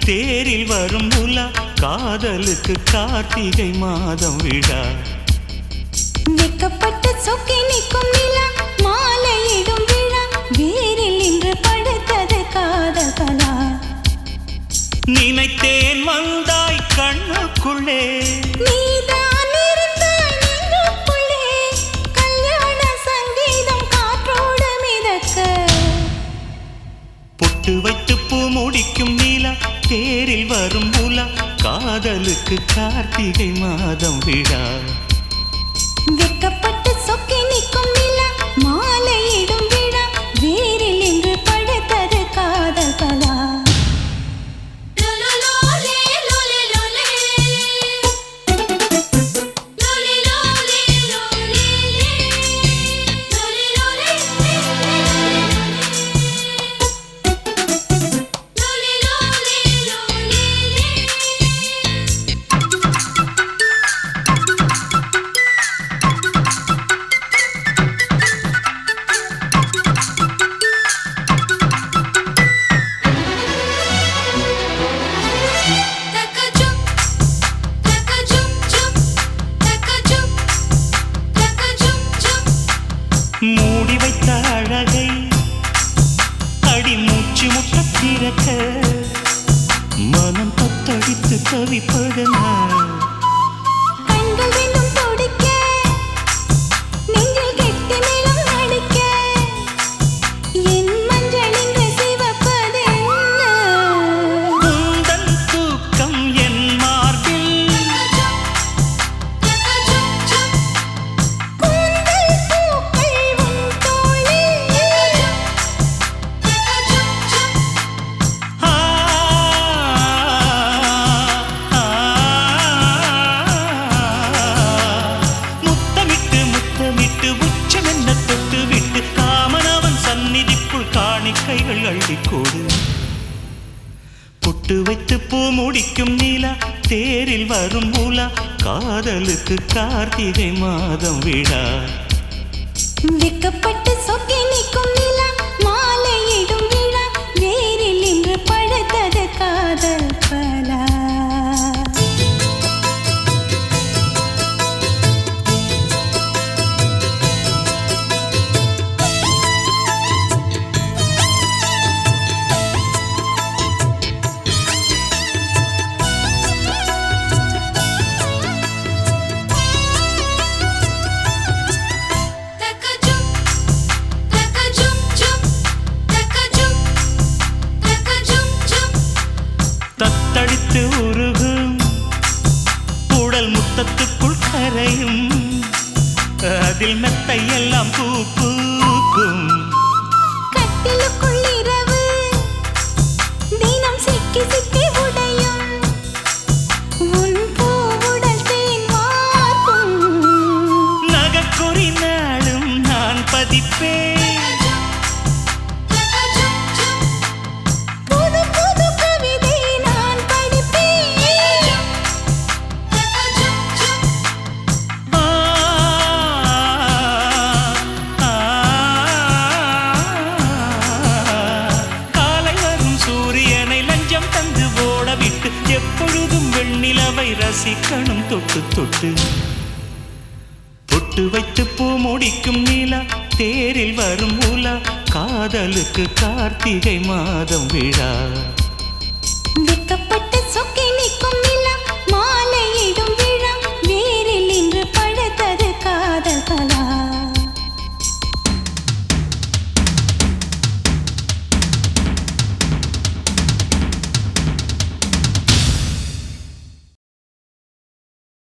தேரில் வரும் உலா காதலுக்கு கார்த்திகை மாதம் விழா வெக்கப்பட்டு சொக்கி நிற்கும் நிலா மாலையிடும் விழா வேரில் இன்று படுத்தது காதல் கலா நினைத்தேன் வந்தாய் கண்ணுக்குள்ளே நீதான் இருந்தாய் நெஞ்சுக்குள்ளே கல்யாண சங்கீதம் காற்றோடு மிதக்க பொட்டு வைத்து பூ முடிக்கும் நீலா தேரில் வரும் உலா காதலுக்கு கார்த்திகை மாதம் விழா வெக்கப்பட்டு சொக்கி நிற்கும் நிலா மாலையிடும் விழா வேரில் இன்று படுத்தது காதல் கலா மூடி வைத்த அழகை அடி மூச்சு முட்ட திறக்க மனம் தத்தடித்து தவிப்பதனா கண்கள் ரெண்டும் துடிக்க நெஞ்சில் கெட்டி மேளம் அடிக்க என் மஞ்சள் இன்று சிவப்பதென்ன உந்தன் தூக்கம் என் மார்பில் கூந்தல் பூக்கள் உன் தோளில் ஆ, ஆ, முத்தமிட்டு முத்தமிட்டு உச்சமென்ன தொட்டு விட்டு காமனவன் சந்நிதிக்குள் காணிக்கைகள் அள்ளிக்கோடு பொட்டு வைத்து பூ முடிக்கும் நீலா தேரில் வரும் மூலா காதலுக்கு கார்த்திகை மாதம் விழா வெக்கப்பட்டு சொக்கி நிற்கும் நிலா மாலையிடும் விழா வேரில் இன்று படுத்தது காதல் பலா தத்தளித்து உருகும் உடல் முத்தத்துக்குள் கரையும் அதில் மெத்தை எல்லாம் பூ பூக்கும் கட்டிலுக்குள் இரவு தினம் சிக்கி சிக்கி உடையும் உன் பூவுடல் தேன் வார்க்கும் நகக்குறி நாளும் நான் பதிப்பேன் புது புது கவிதை நான் படிப்பேன் ஆ, ஆ, காலை வரும் சூரியனை லஞ்சம் தந்து ஓட விட்டு எப்பொழுதும் வெண்ணிலவை ரசிக்கணும் தொட்டு தொட்டு பொட்டு வைத்து பூ முடிக்கும் நீலா தேரில் வரும் உலா காதலுக்கு கார்த்திகை மாதம் விழா வெக்கப்பட்டு